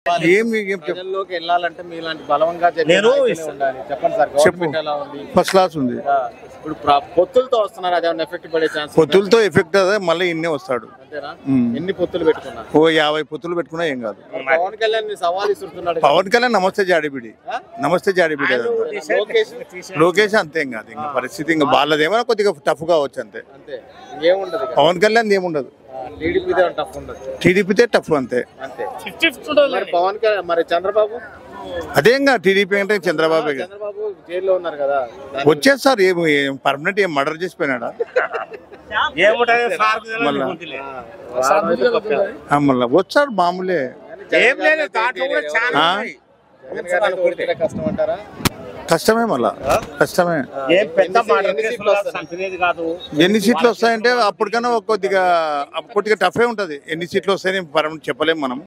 ఏం ఏం చెప్ ప్రజల్లోకి వెళ్ళాలంటే మీలాంటి బలవంగా చెప్పే నేను నాయకులే ఇస్తా. ఉండాలి చెప్పండి సార్ గవర్నమెంట్ ఎలా ఉంది ఫస్ట్ క్లాస్ ఉంది ఆ, ఇప్పుడు ప్ర- పొత్తులతో వస్తున్నారు అదేమన్నా ఎఫెక్ట్ పడే ఛాన్స్ పొత్తులతో ఎఫెక్ట్ అదే మళ్ళీ ఇన్నే వస్తాడు అంతేనా ఉమ్. ఎన్ని పొత్తులు పెట్టుకున్నారు ఓ యాభై పొత్తులు పెట్టుకున్నా ఏం కాదు పవన్ కళ్యాణ్ ని సవాల్ ఇస్తున్నాడు పవన్ కళ్యాణ్ నమస్తే జాడిబిడి ఆ? నమస్తే జాడిబిడి లోకేష్ లోకేష్ అంతే ఇంకా అది ఇంకా పరిస్థితి ఇంకా వాళ్ళదేమైనా కొద్దిగా టఫ్ కావచ్చు అంతే అంతే ఇంకేముండదు ఇక. పవన్ కళ్యాణ్ ఏముండదు ఆ, టీడీపీదే టఫ్ ఉండదు టీడీపీతే టఫ్ అంతే అంతే మరి పవన్ కళ్యాణ్ మరి చంద్రబాబు అదే ఇంకా టీడీపీ అంటే చంద్రబాబు చంద్రబాబు జైల్లో ఉన్నారు కదా దాని వచ్చేస్తారు ఏం ఏం పర్మనెంట్ ఏం మర్డర్ చేసిపోయినాడా ఏముంటది సార్ మళ్ళా. ఆ, వారం అయితే పక్కా. ఆ, మళ్ళా వచ్చాడు మామూలే ఏం లేదు దాంట్లో కూడా చాలా ఆ? ఉన్నాయి. జగన్ గారిని ఓడిస్తే కష్టం అంటారా కష్టమే మళ్ళా కష్టమే ఏం పెద్ద ఎన్ని మాట సీట్లు కేసులు వస్తాయి? చంపినది కాదు ఎన్ని సీట్లు వస్తాయంటే అప్పటికన్నా ఒక కొద్దిగా కొద్దిగా టఫే ఉంటది ఎన్ని సీట్లు వస్తాయని పరం చెప్పలేము మనం